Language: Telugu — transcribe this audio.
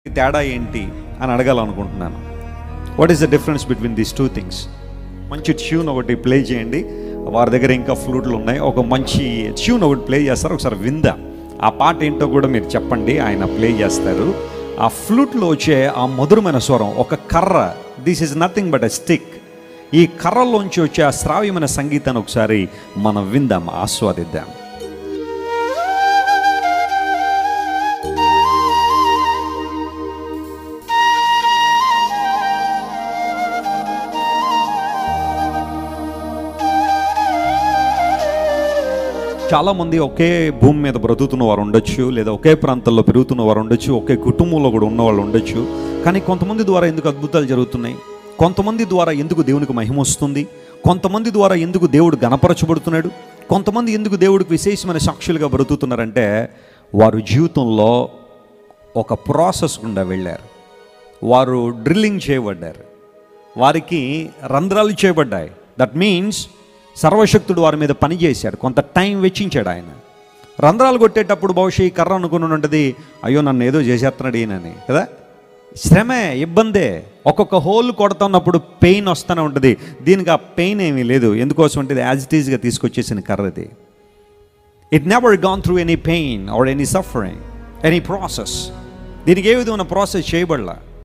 తేడా ఏంటి అని అడగాలనుకుంటున్నాను what is the difference between these two things మంచి ట్యూన్ ఒకటి ప్లే చేయండి వారి దగ్గర ఇంకా ఫ్లూట్లు ఉన్నాయి ఒక మంచి ట్యూన్ ఒకటి ప్లే చేస్తారు ఒకసారి విందా ఆ పాట ఏంటో కూడా మీరు చెప్పండి ఆయన ప్లే చేస్తారు ఆ ఫ్లూట్లో వచ్చే ఆ మధురమైన స్వరం ఒక కర్ర this is nothing but a stick ఈ కర్రలోంచి వచ్చే ఆ శ్రావ్యమైన సంగీతాన్ని ఒకసారి మనం విందాం ఆస్వాదిద్దాం చాలామంది ఒకే భూమి మీద బ్రతుకుతున్న వారు ఉండొచ్చు లేదా ఒకే ప్రాంతంలో పెరుగుతున్న వారు ఉండొచ్చు ఒకే కుటుంబంలో కూడా ఉన్న వాళ్ళు ఉండొచ్చు కానీ కొంతమంది ద్వారా ఎందుకు అద్భుతాలు జరుగుతున్నాయి కొంతమంది ద్వారా ఎందుకు దేవునికి మహిమ వస్తుంది కొంతమంది ద్వారా ఎందుకు దేవుడు గణపరచబడుతున్నాడు కొంతమంది ఎందుకు దేవుడికి విశేషమైన సాక్షులుగా బ్రతుకుతున్నారంటే వారు జీవితంలో ఒక ప్రాసెస్ గుండా వెళ్ళారు వారు డ్రిల్లింగ్ చేయబడ్డారు వారికి రంధ్రాలు చేయబడ్డాయి దట్ మీన్స్ సర్వశక్తుడు వారి మీద పనిచేశాడు కొంత టైం వెచ్చించాడు ఆయన రంధ్రాలు కొట్టేటప్పుడు బహుశా ఈ కర్ర అనుకుని ఉంటుంది అయ్యో నన్ను ఏదో చేసేస్తున్నాడు ఈయనని కదా శ్రమే ఇబ్బందే ఒక్కొక్క హోల్ కొడుతున్నప్పుడు పెయిన్ వస్తూనే ఉంటుంది దీనికి ఆ పెయిన్ ఏమీ లేదు ఎందుకోసం అంటే ఇది యాజ్ ఇట్ ఈజ్గా తీసుకొచ్చేసిన కర్ర ఇది it never gone through any pain or any suffering any process దీనికి ఏ విధమైన ప్రాసెస్ చేయబడలా